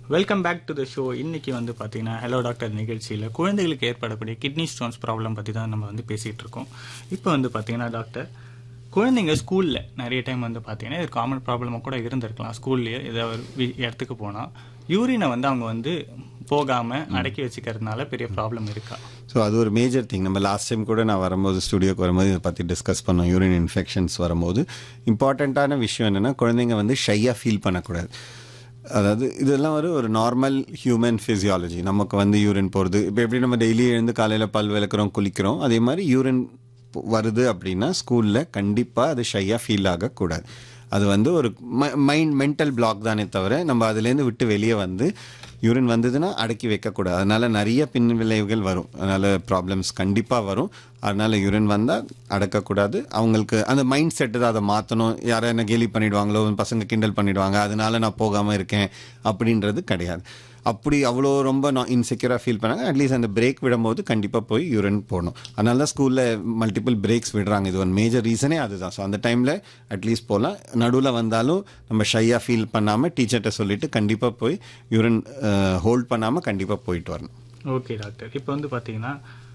Welcome back to the show இன்னைக்கு வந்து பார்த்தீங்கன்னா ஹலோ டாக்டர் நிகழ்ச்சியில் குழந்தைகளுக்கு ஏற்படக்கூடிய கிட்னி ஸ்டோன்ஸ் ப்ராப்ளம் பற்றி தான் நம்ம வந்து பேசிகிட்டு இருக்கோம் இப்போ வந்து பார்த்தீங்கன்னா டாக்டர் குழந்தைங்க ஸ்கூலில் நிறைய டைம் வந்து பார்த்தீங்கன்னா இது காமன் ப்ராப்ளமாக கூட இருந்திருக்கலாம் ஸ்கூல்லேயே ஏதோ ஒரு வி- இடத்துக்கு போனால் யூரினை வந்து அவங்க வந்து போகாமல் அடக்கி வச்சுக்கிறதுனால பெரிய ப்ராப்ளம் இருக்கா ஸோ அது ஒரு மேஜர் திங் நம்ம லாஸ்ட் டைம் கூட நான் வரும்போது ஸ்டுடியோக்கு வரும்போது இதை பற்றி டிஸ்கஸ் பண்ணோம் யூரின் இன்ஃபெக்ஷன்ஸ் வரும்போது இம்பார்ட்டண்ட்டான விஷயம் என்னென்னா குழந்தைங்க வந்து ஷையாக ஃபீல் பண்ணக்கூடாது அதாவது இதெல்லாம் ஒரு ஒரு நார்மல் ஹியூமன் ஃபிசியாலஜி நமக்கு வந்து யூரின் போகிறது இப்போ எப்படி நம்ம டெய்லி எழுந்து காலையில் பல் விளக்குறோம் குளிக்கிறோம் அதே மாதிரி யூரின் வருது அப்படின்னா ஸ்கூலில் கண்டிப்பாக அது ஷையாக ஃபீல் ஆகக்கூடாது அது வந்து ஒரு மைண்ட் மென்டல் பிளாக் தானே தவிர நம்ம அதுலேருந்து விட்டு வெளியே வந்து யூரின் வந்ததுன்னா அடக்கி வைக்கக்கூடாது அதனால நிறைய பின் விளைவுகள் வரும் அதனால ப்ராப்ளம்ஸ் கண்டிப்பாக வரும் அதனால யூரின் வந்தால் அடக்கக்கூடாது அவங்களுக்கு அந்த மைண்ட் செட்டு தான் அதை மாற்றணும் யாரை என்ன கேலி பண்ணிடுவாங்களோ பசங்க கிண்டல் பண்ணிடுவாங்க அதனால நான் போகாமல் இருக்கேன் அப்படின்றது கிடையாது அப்படி அவ்வளோ ரொம்ப நான் இன்செக்யூராக ஃபீல் பண்ணாங்க அட்லீஸ்ட் அந்த பிரேக் விடும்போது கண்டிப்பாக போய் யூரின் போகணும் அதனால தான் ஸ்கூலில் மல்டிபிள் பிரேக்ஸ் விடுறாங்க இது ஒரு மேஜர் ரீசனே அதுதான் ஸோ அந்த டைமில் அட்லீஸ்ட் போகலாம் நடுவில் வந்தாலும் நம்ம ஷையாக ஃபீல் பண்ணாமல் டீச்சர்கிட்ட சொல்லிட்டு கண்டிப்பாக போய் யூரின் ஹோல்ட் பண்ணாமல் கண்டிப்பாக போயிட்டு வரணும் ஓகே டாக்டர் இப்போ வந்து பார்த்தீங்கன்னா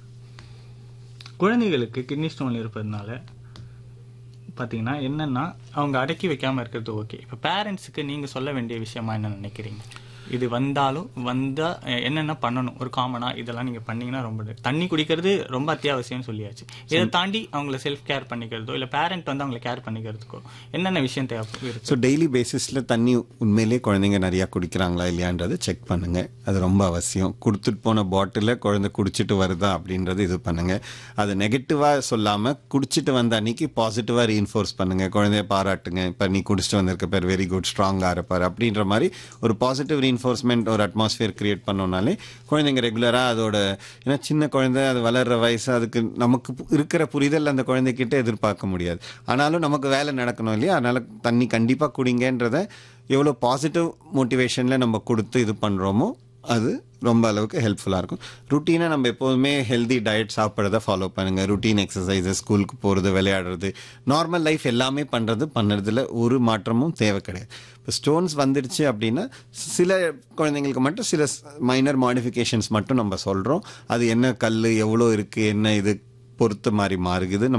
குழந்தைகளுக்கு கிட்னி ஸ்டோன் இருப்பதுனால பார்த்தீங்கன்னா என்னன்னா அவங்க அடக்கி வைக்காமல் இருக்கிறது ஓகே இப்போ பேரண்ட்ஸுக்கு நீங்கள் சொல்ல வேண்டிய விஷயமா என்ன நினைக்கிறீங்க இது வந்தாலும் வந்தால் என்னென்ன பண்ணணும் ஒரு காமனாக இதெல்லாம் நீங்கள் பண்ணீங்கன்னா ரொம்ப இது. தண்ணி குடிக்கிறது ரொம்ப அத்தியாவசியம்னு சொல்லியாச்சு இதை தாண்டி அவங்கள செல்ஃப் கேர் பண்ணிக்கிறதோ இல்லை பேரண்ட் வந்து அவங்கள கேர் பண்ணிக்கிறதுக்கோ என்னென்ன விஷயம் தேவை இருக்கு ஸோ டெய்லி பேசிஸில் தண்ணி உண்மையிலேயே குழந்தைங்க நிறையா குடிக்கிறாங்களா இல்லையான்றது செக் பண்ணுங்க அது ரொம்ப அவசியம் கொடுத்துட்டு போன பாட்டிலில் குழந்தை குடிச்சிட்டு வருதா அப்படின்றது இது பண்ணுங்க அது நெகட்டிவாக சொல்லாமல் குடிச்சிட்டு வந்த அன்னைக்கு பாசிட்டிவாக ரீஇன்ஃபோர்ஸ் பண்ணுங்க குழந்தைய பாராட்டுங்க இப்போ நீ குடிச்சிட்டு வந்திருக்க பேர் வெரி குட் ஸ்ட்ராங்காக இருப்பார் அப்படின்ற மாதிரி ஒரு பாசிட்டிவ் ரீஇன்ஃபோர்ஸ்மெண்ட் ஒரு அட்மாஸ்பியர் கிரியேட் பண்ணோம்னாலே குழந்தைங்க ரெகுலராக அதோட ஏன்னா சின்ன குழந்தை அது வளர்ற வயசு அதுக்கு நமக்கு பு- இருக்கிற புரிதல் அந்த குழந்தைகிட்ட எதிர்பார்க்க முடியாது ஆனாலும் நமக்கு வேலை நடக்கணும் இல்லையா அதனால தண்ணி கண்டிப்பாக குடிங்கன்றத எவ்வளோ பாசிட்டிவ் மோட்டிவேஷனில் நம்ம கொடுத்து இது பண்ணுறோமோ அது ரொம்ப அளவுக்கு ஹெல்ப்ஃபுல்லாக இருக்கும் ருட்டீனாக நம்ம எப்போதுமே ஹெல்தி டயட் சாப்பிட்றத ஃபாலோ பண்ணுங்கள் ருட்டீன் எக்ஸசைசஸ் ஸ்கூலுக்கு போகிறது விளையாடுறது நார்மல் லைஃப் எல்லாமே பண்ணுறது பண்ணுறதுல ஒரு மாற்றமும் தேவை கிடையாது இப்போ ஸ்டோன்ஸ் வந்துடுச்சு அப்படின்னா சில குழந்தைங்களுக்கு மட்டும் சில மைனர் மாடிஃபிகேஷன்ஸ் மட்டும் நம்ம சொல்கிறோம் அது என்ன கல் எவ்வளோ இருக்குது என்ன இது பொறுத்த மாதிரி மாறுகுது நம்ம